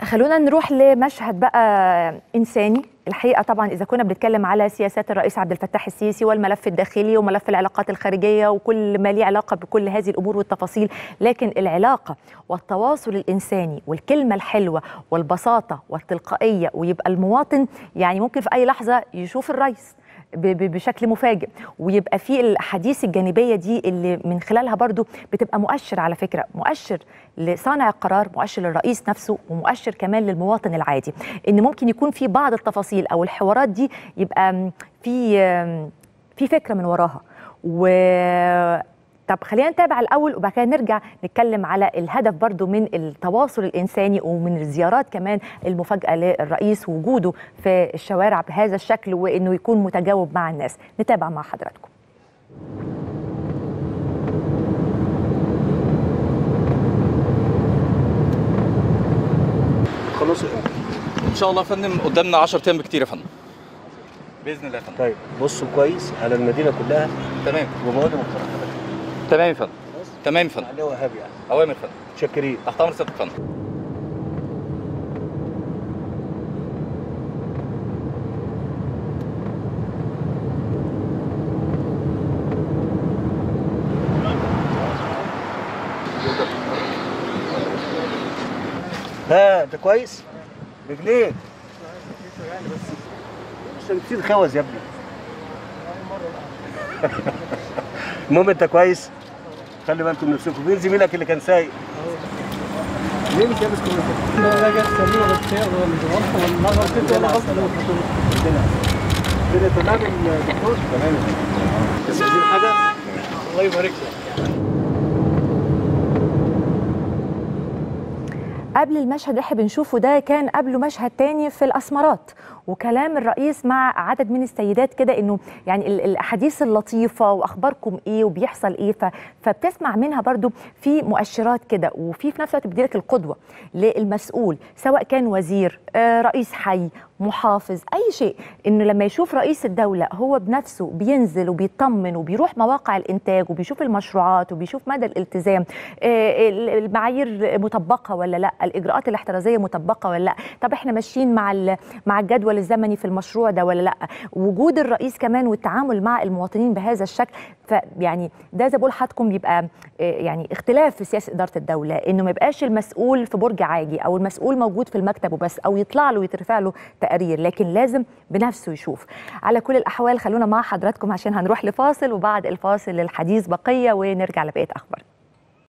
خلونا نروح لمشهد بقى انساني الحقيقه طبعا اذا كنا بنتكلم على سياسات الرئيس عبد الفتاح السيسي والملف الداخلي وملف العلاقات الخارجيه وكل ما ليه علاقه بكل هذه الامور والتفاصيل لكن العلاقه والتواصل الانساني والكلمه الحلوه والبساطه والتلقائيه ويبقى المواطن يعني ممكن في اي لحظه يشوف الرئيس بشكل مفاجئ ويبقى في الاحاديث الجانبيه دي اللي من خلالها برضو بتبقى مؤشر على فكره مؤشر لصانع القرار مؤشر للرئيس نفسه ومؤشر كمان للمواطن العادي ان ممكن يكون في بعض التفاصيل او الحوارات دي يبقى في في فكره من وراها و طب خلينا نتابع الاول وبعد كده نرجع نتكلم على الهدف برضو من التواصل الانساني ومن الزيارات كمان المفاجاه للرئيس وجوده في الشوارع بهذا الشكل وانه يكون متجاوب مع الناس نتابع مع حضراتكم خلصوا ان شاء الله يا فندم قدامنا 10 ايام بكتير يا فندم باذن الله يا فندم طيب بصوا كويس على المدينه كلها تمام ومواد مقترحه تمام يا فندم تمام يا فندم عليه وهاب يعني اوامر يا فندم متشكرين تحت امر سيادتك يا فندم ها انت كويس رجليك مش بتصير خوز يا ابني المهم انت كويس خلي بالكم من نفسكم مين زميلك اللي كان سايق ليه مش لابس كل لا جت سليمه بس هي مش غلطه ولا غلطتي ولا غلطه كده تمام الدكتور تمام بس عايزين حاجه الله يبارك لك قبل المشهد اللي احنا بنشوفه ده كان قبله مشهد تاني في الاسمرات وكلام الرئيس مع عدد من السيدات كده انه يعني الاحاديث اللطيفه واخباركم ايه وبيحصل ايه فبتسمع منها برضو في مؤشرات كده وفي في نفس الوقت بيديلك القدوه للمسؤول سواء كان وزير رئيس حي محافظ اي شيء انه لما يشوف رئيس الدوله هو بنفسه بينزل وبيطمن وبيروح مواقع الانتاج وبيشوف المشروعات وبيشوف مدى الالتزام المعايير مطبقه ولا لا الاجراءات الاحترازيه مطبقه ولا لا طب احنا ماشيين مع مع الجدول الزمني في المشروع ده ولا لا وجود الرئيس كمان والتعامل مع المواطنين بهذا الشكل فيعني ده زي بقول لحضراتكم بيبقى يعني اختلاف في سياسه اداره الدوله انه ما يبقاش المسؤول في برج عاجي او المسؤول موجود في المكتب وبس او يطلع له ويترفع له تقرير لكن لازم بنفسه يشوف على كل الاحوال خلونا مع حضراتكم عشان هنروح لفاصل وبعد الفاصل الحديث بقيه ونرجع لبقيه اخبار